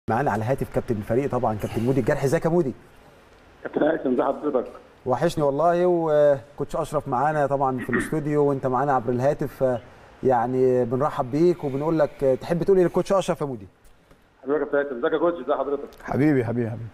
معانا على الهاتف كابتن الفريق طبعا كابتن مودي الجرح ازيك يا مودي كابتن هيثم ازي حضرتك وحشني والله وكوتش اشرف معانا طبعا في الاستوديو وانت معانا عبر الهاتف يعني بنرحب بيك وبنقول لك تحب تقول ايه للكوتش اشرف يا مودي حبيبي يا كابتن هيثم ازيك يا كوتش ازي حضرتك حبيبي حبيبي حبيبي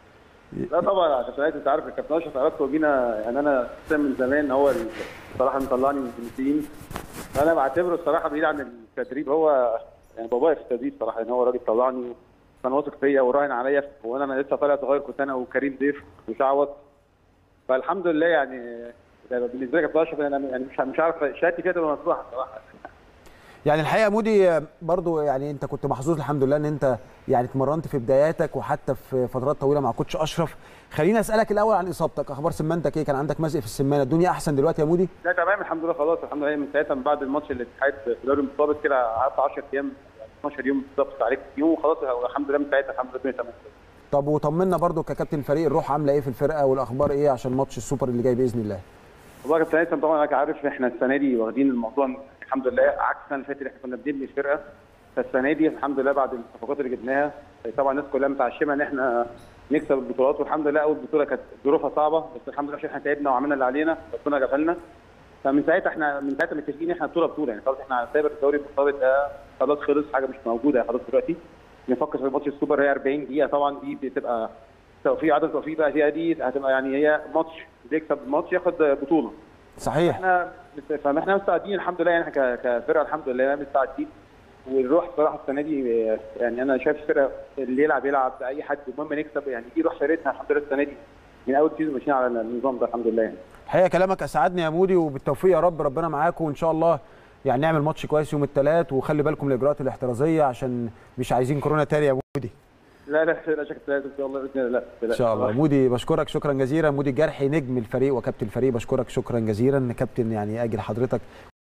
لا طبعا يا كابتن هيثم انت عارف الكابتن اشرف علاقته بينا يعني انا اساسا من زمان هو الصراحه مطلعني من الجنسيين فانا بعتبره الصراحه بعيد عن التدريب هو يعني بابايا في التدريب صراحه يعني هو راجل طلعني كان واثق فيا وراهن عليا وانا انا لسه طالع صغير كنت انا وكريم ضيف وشعوط فالحمد لله يعني يعني بالنسبه لي كابتن اشرف انا يعني مش مش عارف شهادتي فيها تبقى مفتوحه صراحه يعني الحقيقه مودي برضو يعني انت كنت محظوظ الحمد لله ان انت يعني اتمرنت في بداياتك وحتى في فترات طويله مع كوتش اشرف خليني اسالك الاول عن اصابتك اخبار سمانتك ايه كان عندك مزق في السمانه الدنيا احسن دلوقتي يا مودي لا تمام الحمد لله خلاص الحمد لله من ساعتها من بعد الماتش الاتحاد في دوري المرتبط كده قعدت 10 ايام 12 يوم بالظبط عليك يوم وخلاص الحمد لله من ساعتها الحمد لله الدنيا تمام طب وطمنا برضو ككابتن فريق الروح عامله ايه في الفرقه والاخبار ايه عشان ماتش السوبر اللي جاي باذن الله والله يا كابتن هيثم طبعا حضرتك عارف احنا السنه دي واخدين الموضوع الحمد لله عكس السنه اللي فاتت احنا كنا بنبني الفرقه فالسنه دي الحمد لله بعد الصفقات اللي جبناها طبعا الناس كلها متعشمه ان احنا نكسب البطولات والحمد لله اول بطوله كانت ظروفها صعبه بس الحمد لله عشان احنا تعبنا وعملنا اللي علينا ربنا جابها لنا فمن ساعتها احنا من ساعتها متفقين احنا بطوله بطوله يعني خلاص احنا هنسافر الدوري المرتبط ده خلاص خلص حاجه مش موجوده خلاص دلوقتي نفكر في ماتش السوبر هي 40 دقيقه طبعا دي بتبقى توفيق عدم توفيق بقى هي دي هتبقى يعني هي ماتش بيكسب الماتش ياخد بطوله صحيح احنا فاحنا مستعدين الحمد لله يعني احنا كفرقه الحمد لله مستعدين والروح بصراحه السنه دي يعني انا شايف الفرقه اللي يلعب يلعب اي حد المهم نكسب يعني دي روح فرقتنا الحمد لله السنه دي من اول سيزون ماشيين على النظام ده الحمد لله يعني الحقيقه كلامك اسعدني يا مودي وبالتوفيق يا رب ربنا معاكم وان شاء الله يعني نعمل ماتش كويس يوم الثلاث وخلي بالكم الاجراءات الاحترازيه عشان مش عايزين كورونا تاني يا مودي لا لا لا شكل ان شاء الله باذن الله ان شاء الله مودي بشكرك شكرا جزيلا مودي الجرحي نجم الفريق وكابتن الفريق بشكرك شكرا جزيلا كابتن يعني اجل حضرتك